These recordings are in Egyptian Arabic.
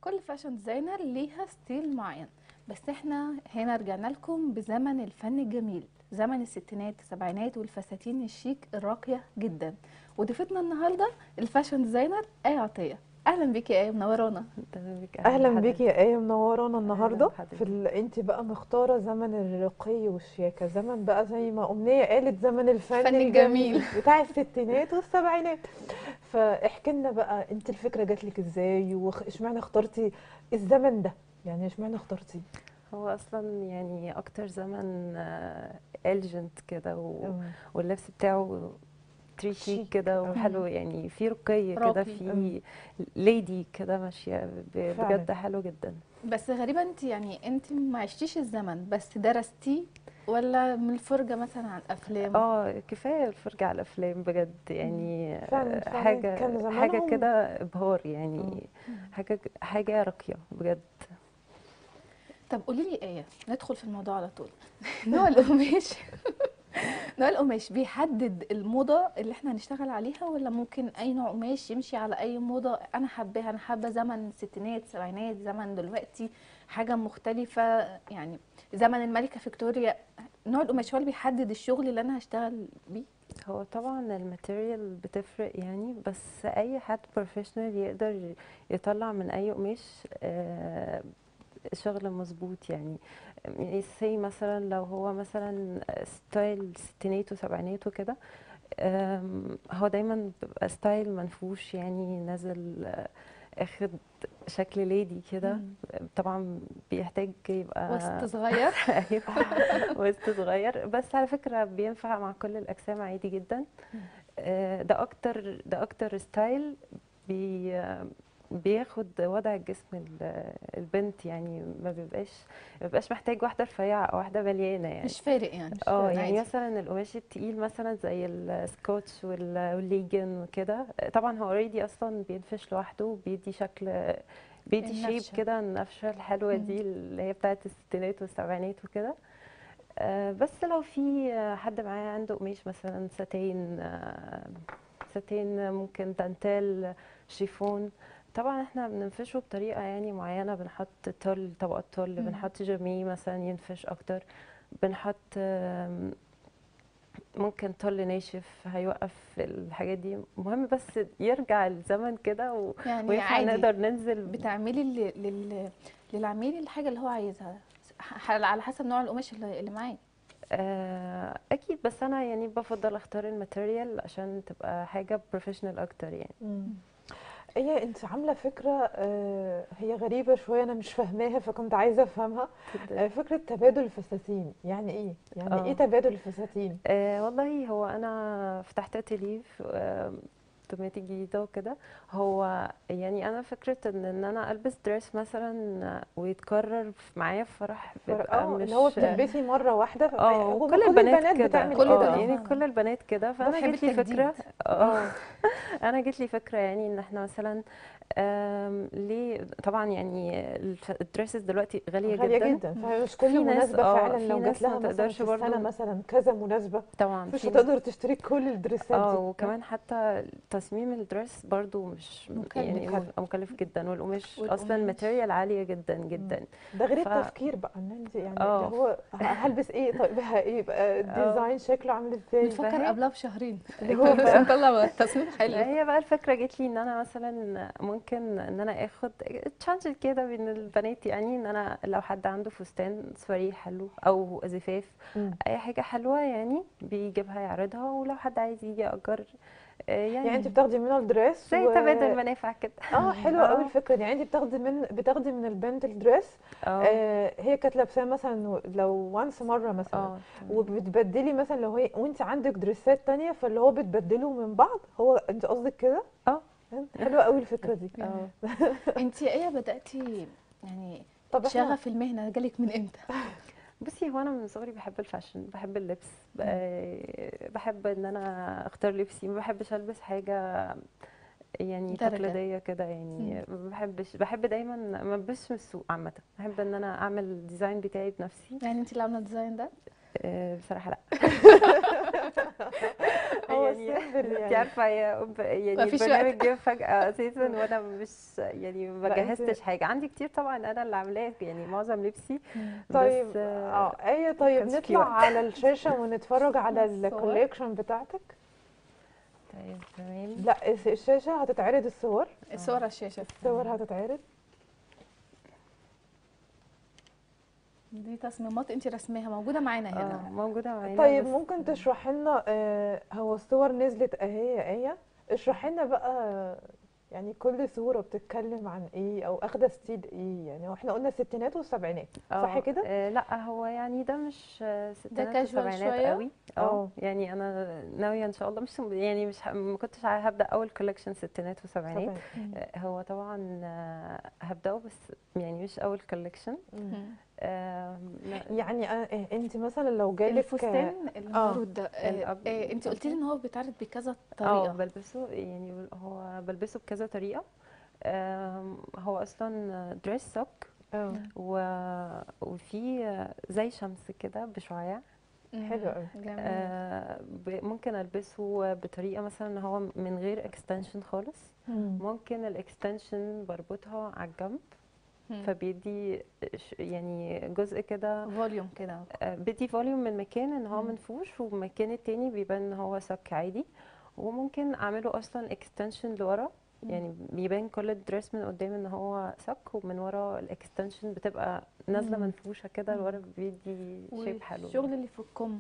كل فاشن ديزاينر ليها ستيل معين بس احنا هنا رجعنا لكم بزمن الفن الجميل زمن الستينات السبعينات والفساتين الشيك الراقية جدا وضيفتنا النهارده الفاشن ديزاينر آية عطية اهلا بيكي يا آية منورانا تمام بك اهلا حضرتك. بيكي يا ايه منورانا النهارده بحضرتك. في ال... انت بقى مختاره زمن الرقي والشياكه زمن بقى زي ما امنيه قالت زمن الفن فن الجميل الجميل. بتاع الستينات والسبعينات فاحكي لنا بقى انت الفكره جات لك ازاي واشمعنى اخترتي الزمن ده يعني اشمعنى اخترتيه هو اصلا يعني اكتر زمن الجنت كده و... واللبس بتاعه تري شيك شيك كده أوي. وحلو يعني في رقي كده راقي. في ليدي كده ماشيه ب- فعلا. بجد حلو جدا بس غريبة انت يعني انت ما عشتيش الزمن بس درستيه ولا من الفرجة مثلا على الافلام اه كفايه الفرجه على الافلام بجد يعني فعلا، آه، فعلا حاجه كان حاجه زمانهم- كده ابهار يعني حاجه حاجه راقيه بجد طب قولي لي ايه ندخل في الموضوع على طول نوع القماش نوع القماش بيحدد الموضه اللي احنا هنشتغل عليها ولا ممكن اي نوع قماش يمشي على اي موضه انا حباها انا حابه زمن الستينات السبعينات زمن دلوقتي حاجه مختلفه يعني زمن الملكه فيكتوريا نوع القماش هو اللي بيحدد الشغل اللي انا هشتغل بيه هو طبعا الماتيريال بتفرق يعني بس اي حد بروفيشنال يقدر يطلع من اي قماش آه، شغل مظبوط يعني يعني سي مثلا لو هو مثلا ستايل ستينات وسبعينات وكده آم، هو دايما بيبقى ستايل منفوش يعني نازل آه، اخد شكل ليدي كده طبعا بيحتاج يبقى وسط صغير ايوه وسط صغير بس على فكره بينفع مع كل الاجسام عادي جدا آه، ده اكتر ده اكتر ستايل بي آه، بياخد وضع الجسم ال- البنت يعني ما بيبقاش ما بيبقاش محتاج واحده رفيعه او واحده مليانه يعني مش فارق يعني اه عادي. يعني مثلا القماش التقيل مثلا زي السكوتش وال- والليجن وكده طبعا هو اوريدي اصلا بينفش لوحده وبيدي شكل بيدي شيب النفشة. كده النفشه الحلوه مم. دي اللي هي بتاعت الستينات والسبعينات وكده آه، بس لو في آه، حد معاه عنده قماش مثلا ساتين آه، ساتين ممكن دانتيل شيفون طبعا احنا بننفشه بطريقه يعني معينه بنحط تل طبقات تل مم. بنحط جميه مثلا ينفش اكتر بنحط آم، ممكن طل ناشف هيوقف الحاجات دي مهم بس يرجع الزمن كده و... يعني وينفع عادي نقدر ننزل بتعملي لل... لل... للعميل الحاجه اللي هو عايزها ح- على حسب نوع القماش اللي, اللي معاه آه، اكيد بس انا يعني بفضل اختار الماتيريال عشان تبقى حاجه بروفيشنال اكتر يعني ايه انت عامله فكره آه، هي غريبه شويه انا مش فاهماها فكنت عايزه افهمها آه، فكره تبادل الفساتين يعني ايه يعني آه. ايه تبادل الفساتين آه والله هو انا فتحت اتيليه في دوماتي الجديده وكده هو يعني انا فكره ان ان انا البس دريس مثلا ويتكرر في- معايا في فرح بيبقى اه مش اللي هو بتلبسي مره واحده ف- اه هو وكل البنات كده بتعمل كل اه البنات. يعني فعلا. كل البنات كده فانا بحب جت لي التجديد. فكره اه انا جت لي فكره يعني ان احنا مثلا آم، ليه طبعا يعني الف- الدريسز دلوقتي غاليه, غاليه جدا, جدا فمش كل في ناس- مناسبه اه، فعلا في لو ناس جات لها ما مثلا تقدرش في السنه برضو- مثلا كذا مناسبه طبعا مش في ناس- هتقدر تشتري كل الدريسات دي اه وكمان حتى تصميم الدريس برضو مش مكلف. يعني مكلف. مكلف جدا والقماش اصلا والقماش. الماتيريال عاليه جدا جدا ده غير ف- التفكير بقى ان انت يعني اه. اللي هو هلبس ايه طيب ها ايه يبقى الديزاين شكله عامل ازاي بنفكر فهي- قبلها بشهرين اللي هو بس نطلع تصميم حلو هي بقى الفكره جت لي ان انا مثلا ممكن ان انا اخد تشانج كده بين البنات يعني ان انا لو حد عنده فستان سواريه حلو او زفاف مم. اي حاجه حلوه يعني بيجيبها يعرضها ولو حد عايز يجي ياجر آه، يعني, يعني انت بتاخدي منه الدريس زي و- تبادل منافع كده اه حلوه قوي اه. الفكره دي يعني انت بتاخدي من بتاخدي من البنت الدريس اه آه هي كانت لابساه مثلا لو وانس مره مثلا اه وبتبدلي مثلا لو هي وانت عندك دريسات تانية فاللي هو بتبدلوا من بعض هو انت قصدك كده اه. حلوه قوي الفكره دي اه انت ايه بداتي يعني طب احنا شغف المهنه جالك من امتى بصي هو انا من صغري بحب الفاشن بحب اللبس ب- بحب ان انا اختار لبسي ما بحبش البس حاجه يعني درجة. تقليديه كده يعني ما بحبش بحب دايما ما البسش من السوق عامه بحب ان انا اعمل الديزاين بتاعي بنفسي يعني انت اللي عامله الديزاين ده آه، بصراحه لا هو يعني simple انت يعني. عارفه يا ب- يعني مفيش البرنامج جه فجأة اساسا وانا مش يعني ما لا، انت- جهزتش حاجه عندي كتير طبعا انا اللي عاملاه يعني معظم لبسي طيب بس اه ايه طيب كانش في نطلع وقت. على الشاشه ونتفرج على الصور. الكوليكشن بتاعتك طيب تمام لا الس- الشاشه هتتعرض الصور الصور على الشاشه الصور هتتعرض دي تصميمات انت رسماها موجوده معانا اه هنا موجوده معانا طيب بس- ممكن تشرحي لنا آه، هو الصور نزلت اهي يا ايه اشرحي لنا بقى يعني كل صورة بتتكلم عن ايه او اخده ستيل ايه يعني واحنا قلنا الستينات والسبعينات صح اه كده؟ آه لا هو يعني ده مش آه، ستينات casual وسبعينات شوية؟ قوي اه. اه يعني انا ناويه ان شاء الله مش يعني مش ه- ما كنتش ع- هبدا اول كولكشن ستينات وسبعينات سبعينات. آه، هو طبعا آه، هبداه بس يعني مش اول كولكشن مم. لا يعني انت مثلا لو جالك الفستان المعروض ده الأب- انت قلتي لي ان هو بيتعرض بكذا اه طريقه بلبسه يعني هو بلبسه بكذا طريقه آم، هو اصلا دريس سوك اه و- وفي زي شمس كده بشعاع حلو قوي. جميل آه، ب- ممكن البسه بطريقه مثلا ان هو من غير اكستنشن خالص مم. ممكن الاكستنشن بربطها على الجنب مم. فبيدي ش- يعني جزء كده فوليوم كده آه، بيدي فوليوم من مكان ان هو مم. منفوش والمكان التاني بيبان ان هو سك عادي وممكن اعمله اصلا اكستنشن لورا يعني بيبان كل الدريس من قدام ان هو سك ومن ورا الاكستنشن بتبقى نازله مم. منفوشه كده لورا بيدي شيب حلو الشغل اللي في الكم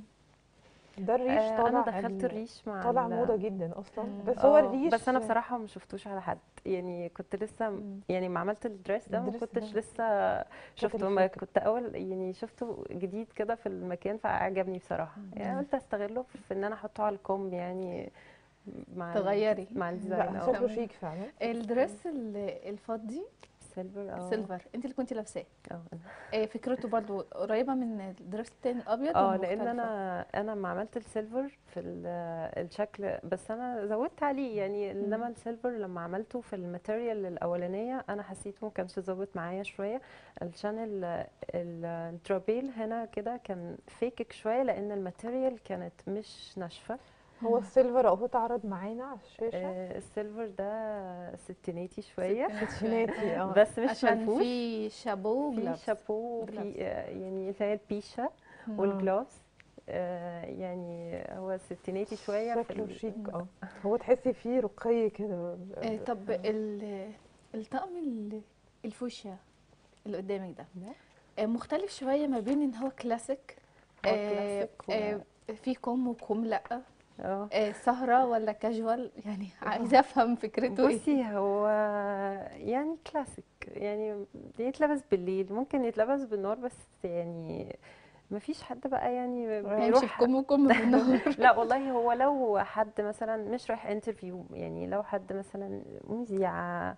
ده الريش آه، طالع انا دخلت ال- الريش مع طالع ال- موضه جدا اصلا مم. بس هو آه، الريش بس انا بصراحه ما شفتوش على حد يعني كنت لسه مم. يعني ما عملت الدريس ده ما الدريس كنتش ده. لسه شفته ما الفكرة. كنت اول يعني شفته جديد كده في المكان فعجبني بصراحه يعني مم. قلت استغله في ان انا احطه على الكم يعني مع ال- تغيري. مع الديزاين لا اه شكله تمام. شيك فعلا الدريس ال- الفضي سيلفر اه سيلفر انت اللي كنتي لابساه اه آه، فكرته برضو قريبه من الدريس التاني الابيض اه ولا لان مختلفة؟ انا انا ما عملت السيلفر في ال- الشكل بس انا زودت عليه يعني انما السيلفر لما عملته في الماتيريال الاولانيه انا حسيته ما كانش ظابط معايا شويه علشان ال- ال- الدرابيل هنا كده كان فيكك شويه لان الماتيريال كانت مش ناشفه هو السيلفر اهو اتعرض معانا على الشاشه آه، السيلفر ده ستيناتي شويه ستيناتي اه بس مش عشان منفوش في شابو في وجلافز. شابو gloves. في آه، يعني اللي هي البيشه مم. والجلاس آه، يعني هو ستيناتي شويه في شكله ال- شيك اه هو تحسي فيه رقي كده آه، طب ال- الطقم ال- الفوشيا اللي قدامك ده ده آه، مختلف شويه ما بين ان هو كلاسيك هو آه، كلاسيك و- آه، في كم وكم لا اه آه، سهره ولا كاجوال يعني عايزه افهم فكرته ايه بصي هو يعني كلاسيك يعني يتلبس بالليل ممكن يتلبس بالنهار بس يعني ما فيش حد بقى يعني هيمشي بيروح بكم وكم بالنهار لا والله هو لو حد مثلا مش رايح انترفيو يعني لو حد مثلا مذيعة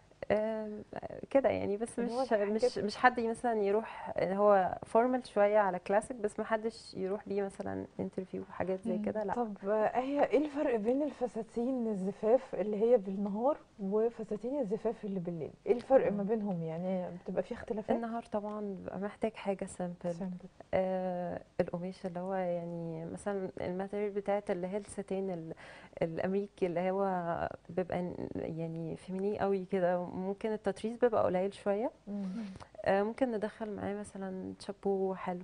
آم، كده يعني بس اللي هو مش الحاجات- مش مش حد مثلا يروح هو فورمال شوية على كلاسيك بس ما حدش يروح بيه مثلا انترفيو حاجات زي مم. كده لا طب آه، هي ايه الفرق بين الفساتين الزفاف اللي هي بالنهار وفساتين الزفاف اللي بالليل ايه الفرق ما بينهم يعني بتبقى في اختلافات النهار طبعا بيبقى محتاج حاجة سامبل سامبل. آه القماش اللي هو يعني مثلا الماتيريال بتاعت اللي هي الستان ال- الامريكي اللي هو بيبقى ن- يعني فيميني قوي كده ممكن التطريز بيبقى قليل شويه مم. آه ممكن ندخل معاه مثلا شابو حلو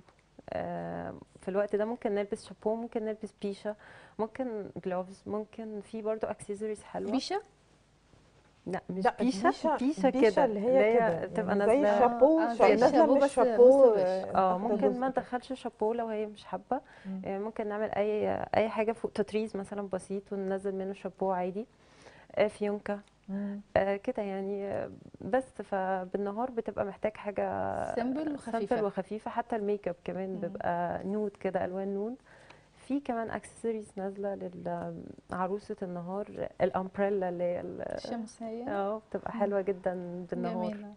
آه في الوقت ده ممكن نلبس شابو ممكن نلبس بيشة ممكن جلوفز ممكن في برضو اكسسوارز حلوه بيشا لا مش لا بيشة البيشة- بيشة البيشة كده اللي هي كده بتبقى يعني زي نازله شابو آه، شا- زي نازله الشابو مش بس شابو نص وش. آه، اه واخدة ممكن جزء ما كده. ندخلش شابو لو هي مش حابه مم. آه، ممكن نعمل اي اي حاجه فوق تطريز مثلا بسيط وننزل منه شابو عادي آه، فيونكه مم. آه، كده يعني آه، بس فبالنهار بتبقى محتاج حاجه سيمبل وخفيفة. سامبل وخفيفه حتى الميك اب كمان مم. بيبقى نود كده الوان نود في كمان اكسسوارز نازله لعروسه النهار الامبريلا اللي هي ال- الشمسية اه بتبقى حلوه جدا بالنهار جميلة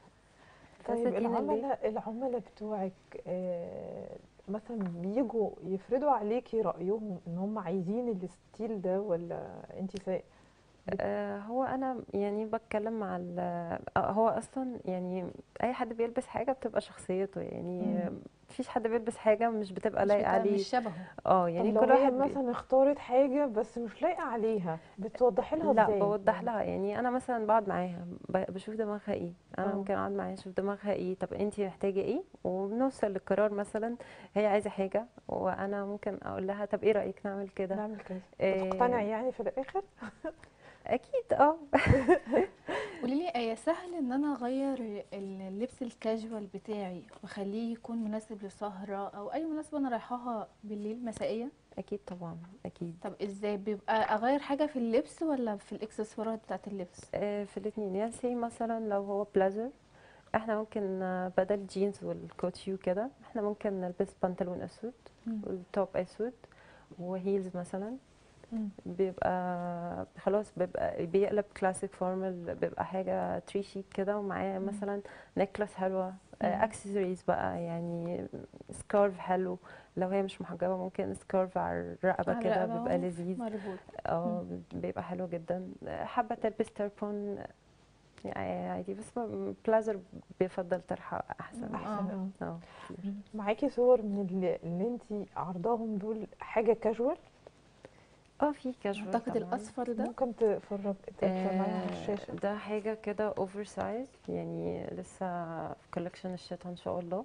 طيب فساتين الليل. العملاء العملاء بتوعك آه، مثلا بيجوا يفرضوا عليكي رأيهم ان هم عايزين الستيل ده ولا انت سا... آه، هو انا يعني بتكلم مع ال- آه، هو اصلا يعني اي حد بيلبس حاجه بتبقى شخصيته يعني مم. مفيش حد بيلبس حاجه مش بتبقى مش لايقه بتاع- عليه مش شبهه اه يعني يعني لو كل هي واحد بي- مثلا اختارت حاجه بس مش لايقه عليها بتوضحي لها لا ازاي بوضح يعني؟ لها يعني انا مثلا بقعد معاها ب- بشوف دماغها ايه انا اه. ممكن اقعد معاها اشوف دماغها ايه طب انت محتاجه ايه وبنوصل للقرار مثلا هي عايزه حاجه وانا ممكن اقول لها طب ايه رايك نعمل كده نعمل كده إيه. تقتنعي يعني في الاخر اكيد اه قولي لي ايه سهل ان انا اغير اللبس الكاجوال بتاعي واخليه يكون مناسب لسهره او اي مناسبه انا رايحاها بالليل مسائيه اكيد طبعا اكيد طب ازاي بيبقى اغير حاجه في اللبس ولا في الاكسسوارات بتاعت اللبس آه، في الاثنين يعني سي مثلا لو هو بلازر احنا ممكن آه، بدل الجينز والكوتشي وكده احنا ممكن نلبس بنطلون اسود مم. والتوب اسود وهيلز مثلا مم. بيبقى خلاص بيبقى بيقلب كلاسيك فورمال بيبقى حاجه تري شيك كده ومعاه مثلا نكلس حلوه اكسسوارز بقى يعني سكارف حلو لو هي مش محجبه ممكن سكارف على الرقبه على كده الرقبة بيبقى و- لذيذ مربوط اه بيبقى حلو جدا حابه تلبس تربون يعني عادي بس م- بلازر بيفضل طرحه احسن احسن اه. اه اه معاكي صور من اللي, اللي انت عرضاهم دول حاجه كاجوال اه في كاجوال اعتقد الاصفر ده ممكن تفرج تفرجي على الشاشه ده حاجه كده اوفر سايز يعني لسه في كولكشن الشتاء ان شاء الله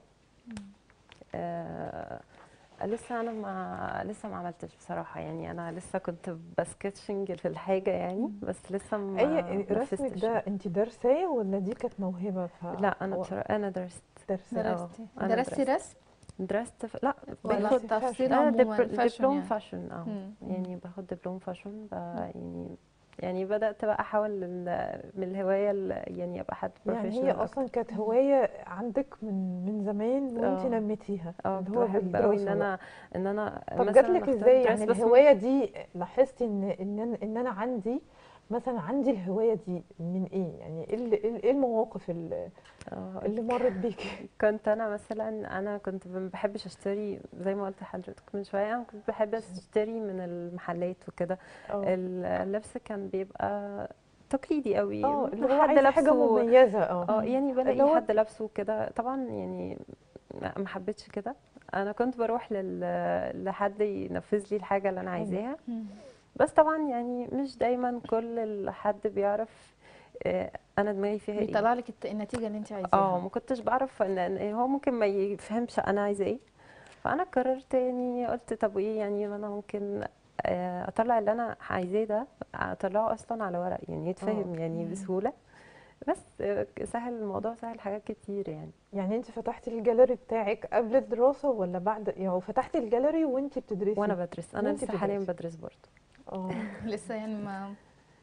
آه لسه انا ما لسه ما عملتش بصراحه يعني انا لسه كنت بسكتشنج في الحاجه يعني بس لسه ما اي رسمك نفذتش. ده انت دارساه ولا دي كانت موهبه ف لا انا هو بصراحه انا درست دارساه اه، درستي أنا درستي درست. رسم درست في لا ولا باخد فاشن. تفصيل آه، عموما دبل- فاشن دبلوم يعني فاشن اه مم. يعني باخد دبلوم فاشن بقى يعني يعني بدأت بقى احاول ال- من الهواية ل- يعني ابقى حد يعني هي بروفيشنال اصلا كانت هوايه عندك من من زمان وانت اه. نميتيها اه اللي كنت هو بحب قوي ان بالدراسه بقى. انا ان انا طب مثلا جاتلك اختار ازاي درس يعني بس الهوايه دي لاحظتي ان ان أنا- ان انا عندي مثلا عندي الهوايه دي من ايه يعني ايه اللي- ايه المواقف اللي, اه اللي مرت بيكي كنت انا مثلا انا كنت ما بحبش اشتري زي ما قلت لحضرتك من شويه انا كنت بحب اشتري من المحلات وكده اه اللبس كان بيبقى تقليدي قوي اه اللي هو حد عايزه حاجه لابسه مميزه اه اه يعني اللي بلاقي هو حد لابسه كده طبعا يعني ما ما حبيتش كده انا كنت بروح لل... لحد ينفذ لي الحاجه اللي انا عايزاها مم. بس طبعا يعني مش دايما كل حد بيعرف آه، انا دماغي فيها ايه بيطلع لك الت- النتيجه اللي انت اه عايزاها ما كنتش بعرف ان إن هو ممكن ما يفهمش انا عايزه ايه فانا قررت يعني قلت طب ايه يعني انا ممكن آه، اطلع اللي انا عايزاه ده اطلعه اصلا على ورق يعني يتفهم يعني مم. بسهوله بس آه، سهل الموضوع سهل حاجات كتير يعني يعني انت فتحتي الجاليري بتاعك قبل الدراسه ولا بعد يعني فتحتي الجاليري وانت بتدرسي وانا بدرس انا وانتي لسه حاليا بتدرسي. بدرس برضه اه لسه يعني ما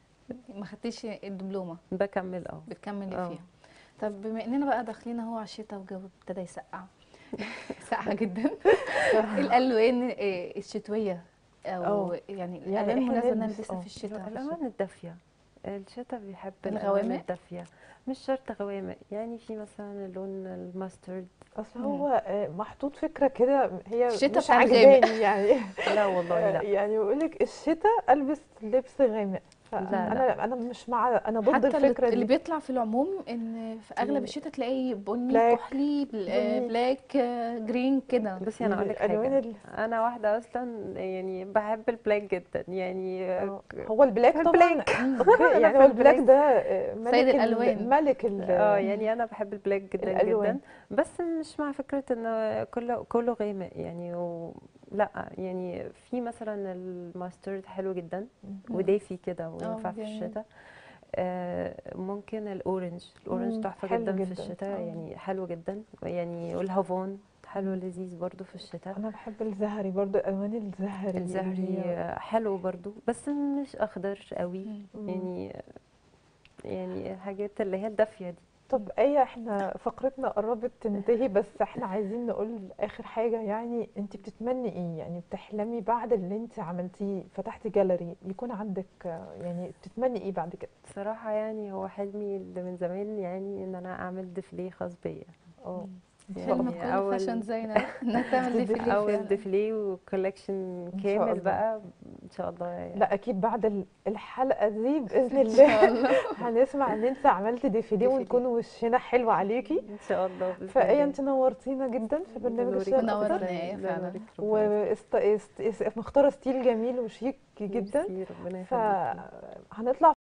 ما خدتيش الدبلومه بكمل اه بتكملي اه. فيها طب بما اننا بقى داخلين اهو على الشتاء والجو ابتدى يسقع ساقعه جدا الالوان آه، الشتويه او اه. يعني يعني الالوان احنا مناسبه ان نلبس- نلبسها اه. في الشتاء الالوان الدافيه الشتاء بيحب الغوامق؟ الالوان الدافيه مش شرط غوامق يعني في مثلا اللون الماسترد اصل مم. هو آه، محطوط فكره كده هي الشتا مش بتاع الغامق. عجباني يعني لا والله لا يعني بيقول لك الشتاء البس لبس غامق لا، انا انا مش مع انا ضد حتى اللي, الفكره اللي دي بيطلع في العموم ان في اغلب مم. الشتاء تلاقي بني بلاك، كحلي بل- آه، بني. بلاك آه، جرين كده بصي انا اقول لك الألوان حاجه ال- انا واحده اصلا يعني بحب البلاك جدا يعني آه، هو البلاك طبعا البلاك. اوكي أنا يعني في هو البلاك البلاك. ده آه، ملك سيد ال- الألوان. ملك ال- اه يعني انا بحب البلاك جدا الألوان. جدا بس مش مع فكره ان كله كله غامق يعني و... لا يعني في مثلا الماسترد حلو جدا ودافي كده وينفع في جميل. الشتاء آه، ممكن الاورنج الاورنج مم، تحفه حلو جدا في جدا. الشتاء آه. يعني حلو جدا يعني والهافون حلو لذيذ برضو في الشتاء انا بحب الزهري برضو الالوان الزهري اللي الزهري هي- حلو برضو بس مش اخضر قوي مم. يعني يعني الحاجات اللي هي الدافيه دي طب ايه احنا فقرتنا قربت تنتهي بس احنا عايزين نقول اخر حاجة يعني انت بتتمني ايه يعني بتحلمي بعد اللي انت عملتيه فتحتي جاليري يكون عندك آه، يعني بتتمني ايه بعد كده بصراحه يعني هو حلمي اللي من زمان يعني ان انا اعمل ديفلي خاص بيا اه إن شاء حلم الله. يعني كل أول- فاشن ديزاينر انها تعمل ديفيليه اول فعلا. ديفلي وكولكشن شاء كامل الله. بقى ان شاء الله يعني. لا اكيد بعد ال- الحلقه دي باذن ان شاء الله الله هنسمع ان انت عملتي ديفيليه ديفيليه. ونكون وشنا حلو عليكي ان شاء الله بإذن فايه الله. انت نورتينا جدا في برنامج نورك الشباب منورة. اكتر ربنا يا فعلا. نورك، ربنا واست... است... است... مختاره ستيل جميل وشيك جدا ميرسي، ربنا يخليكي فهنطلع